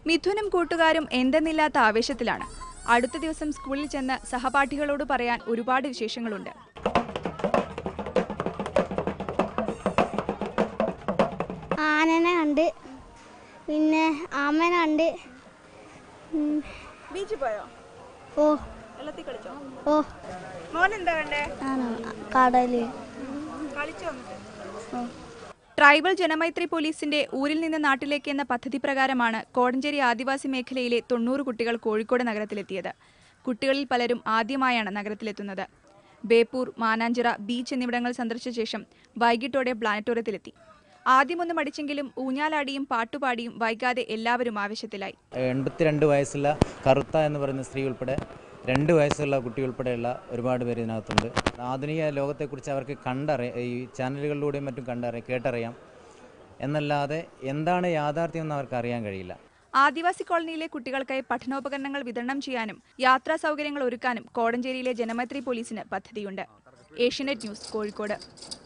മിഥുനും കൂട്ടുകാരും എന്തെന്നില്ലാത്ത ആവേശത്തിലാണ് അടുത്ത ദിവസം സ്കൂളിൽ ചെന്ന് സഹപാഠികളോട് പറയാൻ ഒരുപാട് വിശേഷങ്ങളുണ്ട് ആനനെ കണ്ട് പിന്നെ ആമനെ കണ്ട് ഉം, ബീച്ചിൽ പോയോ ഓ വെള്ളത്തിൽ കളിച്ചോ ഓ മോൻ എന്താ കണ്ടേ ആണോ കടല് കളിച്ചോ ട്രൈബൽ ജനമൈത്രി പോലീസിന്റെ ഊരിൽ നിന്ന് നാട്ടിലേക്ക് എന്ന പദ്ധതി പ്രകാരമാണ് കോടഞ്ചേരി ആദിവാസി മേഖലയിലെ തൊണ്ണൂറ് കുട്ടികൾ കോഴിക്കോട് നഗരത്തിലെത്തിയത് കുട്ടികളിൽ പലരും ആദ്യമായാണ് നഗരത്തിലെത്തുന്നത് ബേപ്പൂർ മാനാഞ്ചിറ ബീച്ച് എന്നിവിടങ്ങൾ സന്ദർശിച്ച ശേഷം വൈകിട്ടോടെ പ്ലാനറ്റോറിയത്തിലെത്തി ആദ്യമൊന്ന് മടിച്ചെങ്കിലും ഊഞ്ഞാലാടിയും പാട്ടുപാടിയും വൈകാതെ എല്ലാവരും ആവശ്യത്തിലായി എൺപത്തിരണ്ട് വയസ്സുള്ള കറുത്ത എന്ന് പറയുന്ന സ്ത്രീ ഉൾപ്പെടെ രണ്ട് വയസ്സുള്ള കുട്ടി ഉൾപ്പെടെയുള്ള ഒരുപാട് പേര് ഇതിനകത്തുണ്ട് ആധുനിക ലോകത്തെക്കുറിച്ച് അവർക്ക് കണ്ടറിയാം ഈ ചാനലുകളിലൂടെയും മറ്റും കണ്ടറിയാം കേട്ടറിയാം എന്നല്ലാതെ എന്താണ് യാഥാർത്ഥ്യം എന്ന് അവർക്ക് അറിയാൻ കഴിയില്ല ആദിവാസി കോളനിയിലെ കുട്ടികൾക്കായി പഠനോപകരണങ്ങൾ വിതരണം ചെയ്യാനും യാത്രാ സൗകര്യങ്ങൾ ഒരുക്കാനും കോടഞ്ചേരിയിലെ ജനമൈത്രി പോലീസിന് പദ്ധതിയുണ്ട് ഏഷ്യനെറ്റ് ന്യൂസ് കോഴിക്കോട്